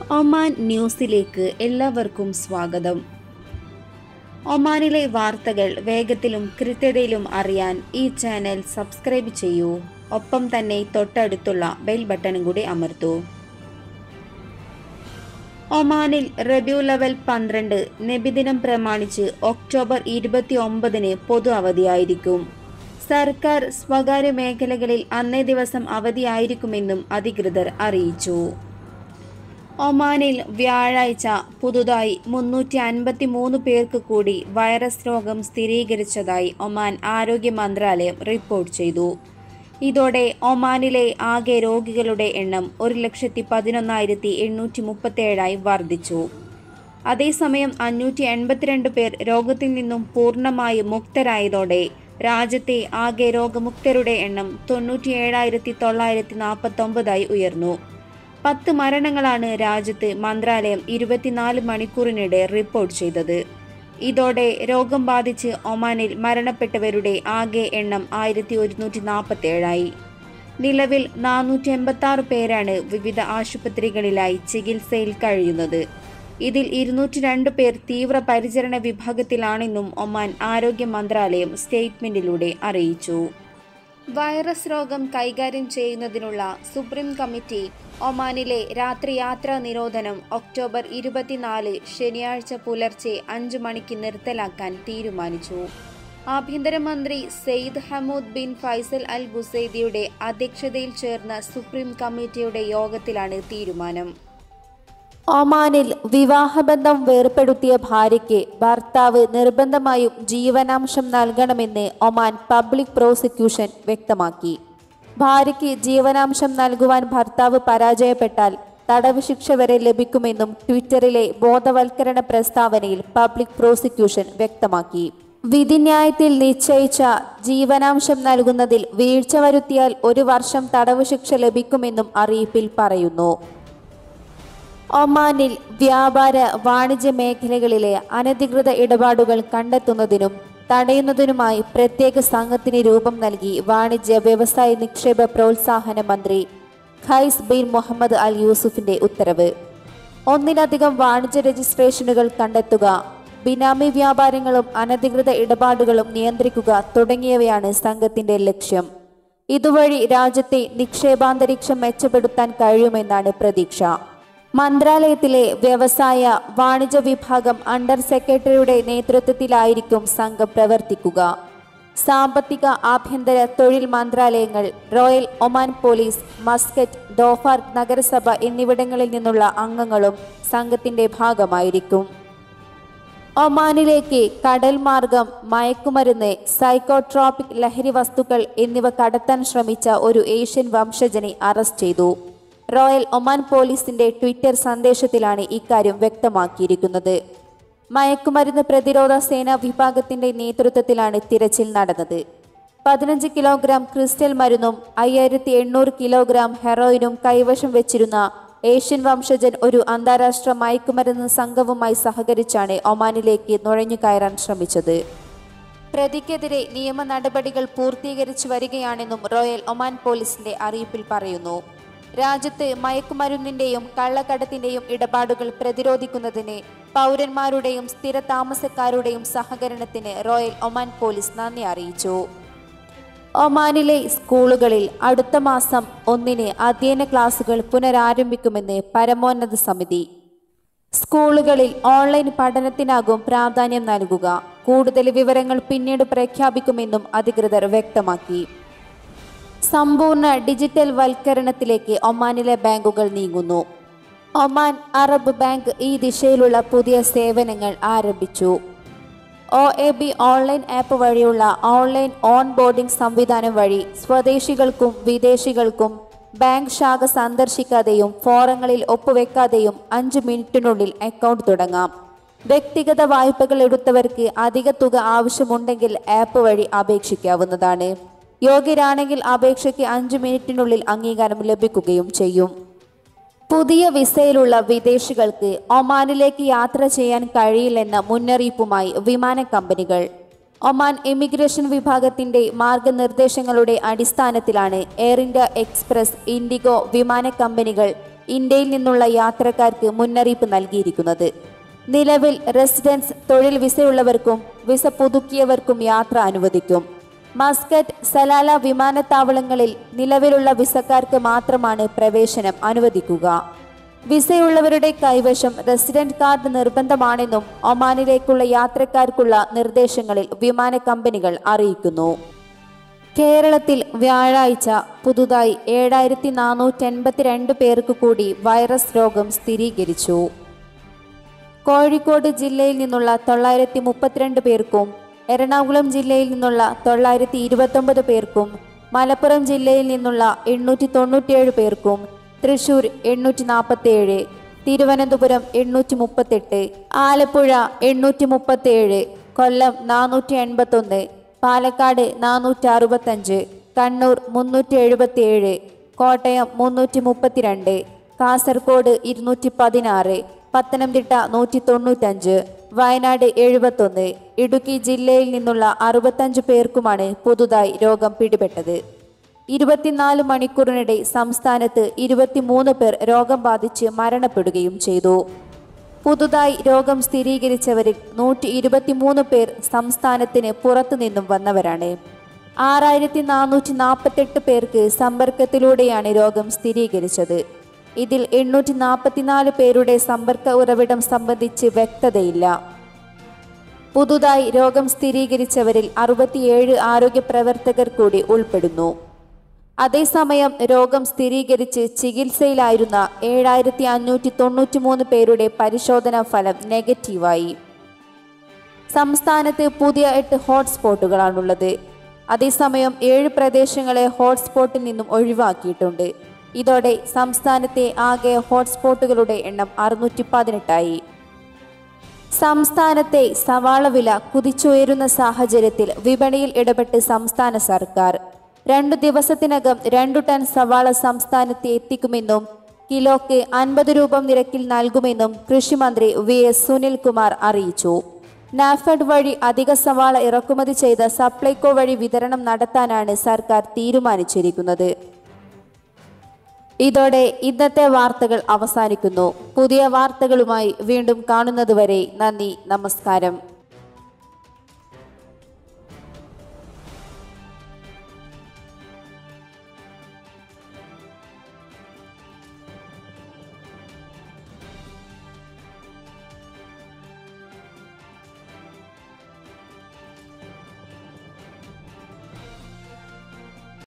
Oman ന്യൂസിലേക്ക് എല്ലാവർക്കും സ്വാഗതം ഒമാനിലെ വാർത്തകൾ വേഗത്തിലും കൃത്യതയിലും അറിയാൻ ഈ ചാനൽ സബ്സ്ക്രൈബ് ചെയ്യൂ ഒപ്പം തന്നെ തൊട്ടടുത്തുള്ള ബെൽ ബട്ടണും കൂടി അമർത്തൂ ഒമാനിൽ റബ്യൂ ലെവൽ പന്ത്രണ്ട് നബിദിനം പ്രമാണിച്ച് ഒക്ടോബർ ഇരുപത്തി ഒമ്പതിന് പൊതു അവധിയായിരിക്കും സർക്കാർ സ്വകാര്യ മേഖലകളിൽ അന്നേ ദിവസം അവധിയായിരിക്കുമെന്നും അധികൃതർ അറിയിച്ചു ഒമാനിൽ വ്യാഴാഴ്ച പുതുതായി മുന്നൂറ്റി അൻപത്തി മൂന്ന് പേർക്ക് കൂടി വൈറസ് രോഗം സ്ഥിരീകരിച്ചതായി ഒമാൻ ആരോഗ്യ മന്ത്രാലയം റിപ്പോർട്ട് ചെയ്തു ഇതോടെ ഒമാനിലെ ആകെ രോഗികളുടെ എണ്ണം ഒരു ലക്ഷത്തി പതിനൊന്നായിരത്തി എണ്ണൂറ്റി മുപ്പത്തേഴായി വർദ്ധിച്ചു അതേസമയം അഞ്ഞൂറ്റി എൺപത്തിരണ്ട് പേർ രോഗത്തിൽ നിന്നും പൂർണ്ണമായും മുക്തരായതോടെ രാജ്യത്തെ ആകെ രോഗമുക്തരുടെ എണ്ണം തൊണ്ണൂറ്റിയേഴായിരത്തി തൊള്ളായിരത്തി നാൽപ്പത്തൊമ്പതായി ഉയർന്നു പത്ത് മരണങ്ങളാണ് രാജ്യത്ത് മന്ത്രാലയം ഇരുപത്തിനാല് മണിക്കൂറിനിടെ റിപ്പോർട്ട് ചെയ്തത് ഇതോടെ രോഗം ബാധിച്ച് ഒമാനിൽ മരണപ്പെട്ടവരുടെ ആകെ എണ്ണം ആയിരത്തി ഒരുന്നൂറ്റി നാൽപ്പത്തേഴായി നിലവിൽ നാനൂറ്റി എൺപത്തി ആറ് പേരാണ് വിവിധ ആശുപത്രികളിലായി ചികിത്സയിൽ കഴിയുന്നത് ഇതിൽ ഇരുന്നൂറ്റി രണ്ട് പേർ തീവ്ര പരിചരണ വിഭാഗത്തിലാണെന്നും ഒമാൻ ആരോഗ്യ മന്ത്രാലയം സ്റ്റേറ്റ്മെന്റിലൂടെ അറിയിച്ചു വൈറസ് രോഗം കൈകാര്യം ചെയ്യുന്നതിനുള്ള സുപ്രീം കമ്മിറ്റി ഒമാനിലെ രാത്രി യാത്രാ നിരോധനം ഒക്ടോബർ ഇരുപത്തിനാല് ശനിയാഴ്ച പുലർച്ചെ അഞ്ചു മണിക്ക് നിർത്തലാക്കാൻ തീരുമാനിച്ചു ആഭ്യന്തരമന്ത്രി Sayyid Hamoud bin Faisal Al ബുസൈദിയുടെ അധ്യക്ഷതയിൽ ചേർന്ന സുപ്രീം കമ്മിറ്റിയുടെ യോഗത്തിലാണ് തീരുമാനം ഒമാനിൽ വിവാഹബന്ധം വേർപ്പെടുത്തിയ ഭാര്യയ്ക്ക് ഭർത്താവ് നിർബന്ധമായും ജീവനാംശം നൽകണമെന്ന് ഒമാൻ പബ്ലിക് പ്രോസിക്യൂഷൻ വ്യക്തമാക്കി ഭാര്യയ്ക്ക് ജീവനാംശം നൽകുവാൻ ഭർത്താവ് പരാജയപ്പെട്ടാൽ തടവ് ശിക്ഷ വരെ ലഭിക്കുമെന്നും ട്വിറ്ററിലെ ബോധവൽക്കരണ പ്രസ്താവനയിൽ പബ്ലിക് പ്രോസിക്യൂഷൻ വ്യക്തമാക്കി വിധിന്യായത്തിൽ നിശ്ചയിച്ച ജീവനാംശം നൽകുന്നതിൽ വീഴ്ച വരുത്തിയാൽ ഒരു വർഷം തടവ് ശിക്ഷ ലഭിക്കുമെന്നും അറിയിപ്പിൽ പറയുന്നു ഒമാനിൽ വ്യാപാര വാണിജ്യ മേഖലകളിലെ അനധികൃത ഇടപാടുകൾ കണ്ടെത്തുന്നതിനും തടയുന്നതിനുമായി പ്രത്യേക സംഘത്തിന് രൂപം നൽകി വാണിജ്യ വ്യവസായ നിക്ഷേപ പ്രോത്സാഹന മന്ത്രി ഖൈസ് ബിൻ മുഹമ്മദ് അൽ യൂസുഫിന്റെ ഉത്തരവ് ഒന്നിലധികം വാണിജ്യ രജിസ്ട്രേഷനുകൾ കണ്ടെത്തുക ബിനാമി വ്യാപാരങ്ങളും അനധികൃത ഇടപാടുകളും നിയന്ത്രിക്കുക തുടങ്ങിയവയാണ് സംഘത്തിന്റെ ലക്ഷ്യം ഇതുവഴി രാജ്യത്തെ നിക്ഷേപാന്തരീക്ഷം മെച്ചപ്പെടുത്താൻ കഴിയുമെന്നാണ് പ്രതീക്ഷ മന്ത്രാലയത്തിലെ വ്യവസായ വാണിജ്യ വിഭാഗം അണ്ടർ സെക്രട്ടറിയുടെ നേതൃത്വത്തിലായിരിക്കും സംഘം പ്രവർത്തിക്കുക സാമ്പത്തിക ആഭ്യന്തര തൊഴിൽ മന്ത്രാലയങ്ങൾ Royal Oman Police Muscat Dhofar നഗരസഭ എന്നിവിടങ്ങളിൽ നിന്നുള്ള അംഗങ്ങളും സംഘത്തിന്റെ ഭാഗമായിരിക്കും ഒമാനിലേക്ക് കടൽ മാർഗം മയക്കുമരുന്ന് സൈക്കോട്രോപിക് ലഹരി വസ്തുക്കൾ എന്നിവ കടത്താൻ ശ്രമിച്ച ഒരു ഏഷ്യൻ വംശജനെ അറസ്റ്റ് ചെയ്തു റോയൽ ഒമാൻ പോലീസിന്റെ ട്വിറ്റർ സന്ദേശത്തിലാണ് ഇക്കാര്യം വ്യക്തമാക്കിയിരിക്കുന്നത് മയക്കുമരുന്ന് പ്രതിരോധ സേനാ വിഭാഗത്തിന്റെ നേതൃത്വത്തിലാണ് തിരച്ചിൽ നടന്നത് പതിനഞ്ച് കിലോഗ്രാം ക്രിസ്റ്റൽ മരുന്നും അയ്യായിരത്തി എണ്ണൂറ് കിലോഗ്രാം ഹെറോയിനും കൈവശം വെച്ചിരുന്ന ഏഷ്യൻ വംശജൻ ഒരു അന്താരാഷ്ട്ര മയക്കുമരുന്ന് സംഘവുമായി സഹകരിച്ചാണ് ഒമാനിലേക്ക് നുഴഞ്ഞു കയറാൻ ശ്രമിച്ചത് പ്രതിക്കെതിരെ നിയമ നടപടികൾ പൂർത്തീകരിച്ചു വരികയാണെന്നും റോയൽ ഒമാൻ പോലീസിന്റെ അറിയിപ്പിൽ പറയുന്നു രാജ്യത്ത് മയക്കുമരുന്നിന്റെയും കള്ളക്കടത്തിന്റെയും ഇടപാടുകൾ പ്രതിരോധിക്കുന്നതിന് പൗരന്മാരുടെയും സ്ഥിര താമസക്കാരുടെയും സഹകരണത്തിന് റോയൽ ഒമാൻ പോലീസ് നന്ദി അറിയിച്ചു ഒമാനിലെ സ്കൂളുകളിൽ അടുത്ത മാസം ഒന്നിന് അധ്യയന ക്ലാസുകൾ പുനരാരംഭിക്കുമെന്ന് പരമോന്നത സമിതി സ്കൂളുകളിൽ ഓൺലൈൻ പഠനത്തിനാകും പ്രാധാന്യം നൽകുക കൂടുതൽ വിവരങ്ങൾ പിന്നീട് പ്രഖ്യാപിക്കുമെന്നും അധികൃതർ വ്യക്തമാക്കി സമ്പൂർണ്ണ ഡിജിറ്റൽ വൽക്കരണത്തിലേക്ക് ഒമാനിലെ ബാങ്കുകൾ നീങ്ങുന്നു ഒമാൻ അറബ് ബാങ്ക് ഈ ദിശയിലുള്ള പുതിയ സേവനങ്ങൾ ആരംഭിച്ചു O A B online app വഴിയുള്ള ഓൺലൈൻ ഓൺ ബോർഡിംഗ് സംവിധാനം വഴി സ്വദേശികൾക്കും വിദേശികൾക്കും ബാങ്ക് ശാഖ സന്ദർശിക്കാതെയും ഫോറങ്ങളിൽ ഒപ്പുവെക്കാതെയും അഞ്ച് മിനിറ്റിനുള്ളിൽ അക്കൗണ്ട് തുടങ്ങാം വ്യക്തിഗത വായ്പകൾ എടുത്തവർക്ക് അധിക തുക ആവശ്യമുണ്ടെങ്കിൽ ആപ്പ് വഴി അപേക്ഷിക്കാവുന്നതാണ് യോഗ്യരാണെങ്കിൽ അപേക്ഷയ്ക്ക് അഞ്ച് മിനിറ്റിനുള്ളിൽ അംഗീകാരം ലഭിക്കുകയും ചെയ്യും പുതിയ വിസയിലുള്ള വിദേശികൾക്ക് ഒമാനിലേക്ക് യാത്ര ചെയ്യാൻ കഴിയില്ലെന്ന മുന്നറിയിപ്പുമായി വിമാന കമ്പനികൾ ഒമാൻ ഇമിഗ്രേഷൻ വിഭാഗത്തിന്റെ മാർഗനിർദ്ദേശങ്ങളുടെ അടിസ്ഥാനത്തിലാണ് എയർ ഇന്ത്യ എക്സ്പ്രസ് ഇൻഡിഗോ വിമാന കമ്പനികൾ ഇന്ത്യയിൽ നിന്നുള്ള യാത്രക്കാർക്ക് മുന്നറിയിപ്പ് നൽകിയിരിക്കുന്നത് നിലവിൽ റെസിഡൻസ് തൊഴിൽ വിസയുള്ളവർക്കും വിസ പുതുക്കിയവർക്കും യാത്ര അനുവദിക്കും മസ്കറ്റ് സലാല വിമാനത്താവളങ്ങളിൽ നിലവിലുള്ള വിസക്കാർക്ക് മാത്രമാണ് പ്രവേശനം അനുവദിക്കുക വിസയുള്ളവരുടെ കൈവശം റെസിഡന്റ് കാർഡ് നിർബന്ധമാണെന്നും ഒമാനിലേക്കുള്ള യാത്രക്കാർക്കുള്ള നിർദ്ദേശങ്ങളിൽ വിമാന കമ്പനികൾ അറിയിക്കുന്നു കേരളത്തിൽ വ്യാഴാഴ്ച പുതുതായി ഏഴായിരത്തി നാനൂറ്റി എൺപത്തിരണ്ട് പേർക്ക് കൂടി വൈറസ് രോഗം സ്ഥിരീകരിച്ചു കോഴിക്കോട് ജില്ലയിൽ നിന്നുള്ള തൊള്ളായിരത്തി മുപ്പത്തിരണ്ട് പേർക്കും എറണാകുളം ജില്ലയിൽ നിന്നുള്ള തൊള്ളായിരത്തി ഇരുപത്തൊമ്പത് പേർക്കും മലപ്പുറം ജില്ലയിൽ നിന്നുള്ള എണ്ണൂറ്റി തൊണ്ണൂറ്റിയേഴ് പേർക്കും തൃശൂർ എണ്ണൂറ്റി നാൽപ്പത്തിയേഴ് തിരുവനന്തപുരം എണ്ണൂറ്റി മുപ്പത്തെട്ട് ആലപ്പുഴ എണ്ണൂറ്റി മുപ്പത്തിയേഴ് കൊല്ലം നാനൂറ്റി എൺപത്തൊന്ന് പാലക്കാട് നാനൂറ്റി അറുപത്തഞ്ച് കണ്ണൂർ മുന്നൂറ്റി എഴുപത്തിയേഴ് കോട്ടയം മുന്നൂറ്റി മുപ്പത്തിരണ്ട് കാസർഗോഡ് ഇരുന്നൂറ്റി പതിനാറ് പത്തനംതിട്ട നൂറ്റി തൊണ്ണൂറ്റഞ്ച് വയനാട് എഴുപത്തൊന്ന് ഇടുക്കി ജില്ലയിൽ നിന്നുള്ള അറുപത്തഞ്ച് പേർക്കുമാണ് പുതുതായി രോഗം പിടിപെട്ടത് ഇരുപത്തിനാല് മണിക്കൂറിനിടെ സംസ്ഥാനത്ത് ഇരുപത്തിമൂന്ന് പേർ രോഗം ബാധിച്ച് മരണപ്പെടുകയും ചെയ്തു പുതുതായി രോഗം സ്ഥിരീകരിച്ചവരിൽ നൂറ്റി ഇരുപത്തിമൂന്ന് പേർ സംസ്ഥാനത്തിന് പുറത്തുനിന്നും വന്നവരാണ് ആറായിരത്തി നാനൂറ്റി നാൽപ്പത്തെട്ട് പേർക്ക് സമ്പർക്കത്തിലൂടെയാണ് രോഗം സ്ഥിരീകരിച്ചത് ഇതിൽ എണ്ണൂറ്റി നാൽപ്പത്തിനാല് പേരുടെ സമ്പർക്ക ഉറവിടം സംബന്ധിച്ച് വ്യക്തതയില്ല പുതുതായി രോഗം സ്ഥിരീകരിച്ചവരിൽ അറുപത്തിയേഴ് ആരോഗ്യ പ്രവർത്തകർ കൂടി ഉൾപ്പെടുന്നു അതേസമയം രോഗം സ്ഥിരീകരിച്ച് ചികിത്സയിലായിരുന്ന ഏഴായിരത്തി അഞ്ഞൂറ്റി തൊണ്ണൂറ്റി മൂന്ന് പേരുടെ പരിശോധനാ ഫലം നെഗറ്റീവായി സംസ്ഥാനത്ത് പുതിയ എട്ട് ഹോട്ട്സ്പോട്ടുകളാണുള്ളത് അതേസമയം ഏഴ് പ്രദേശങ്ങളെ ഹോട്ട്സ്പോട്ടിൽ നിന്നും ഒഴിവാക്കിയിട്ടുണ്ട് ഇതോടെ സംസ്ഥാനത്തെ ആകെ ഹോട്ട്സ്പോട്ടുകളുടെ എണ്ണം അറുന്നൂറ്റി പതിനെട്ടായി സംസ്ഥാനത്തെ സവാള വില കുതിച്ചുയരുന്ന സാഹചര്യത്തിൽ വിപണിയിൽ ഇടപെട്ട് സംസ്ഥാന സർക്കാർ രണ്ടു ദിവസത്തിനകം രണ്ടു ടൺ സവാള സംസ്ഥാനത്ത് എത്തിക്കുമെന്നും കിലോയ്ക്ക് അൻപത് രൂപ നിരക്കിൽ നൽകുമെന്നും കൃഷിമന്ത്രി വി എസ് സുനിൽകുമാർ അറിയിച്ചു നാഫെഡ് വഴി അധിക സവാള ഇറക്കുമതി ചെയ്ത സപ്ലൈകോ വഴി വിതരണം നടത്താനാണ് സർക്കാർ തീരുമാനിച്ചിരിക്കുന്നത് ഇതോടെ ഇന്നത്തെ വാർത്തകൾ അവസാനിക്കുന്നു പുതിയ വാർത്തകളുമായി വീണ്ടും കാണുന്നതുവരെ നന്ദി നമസ്കാരം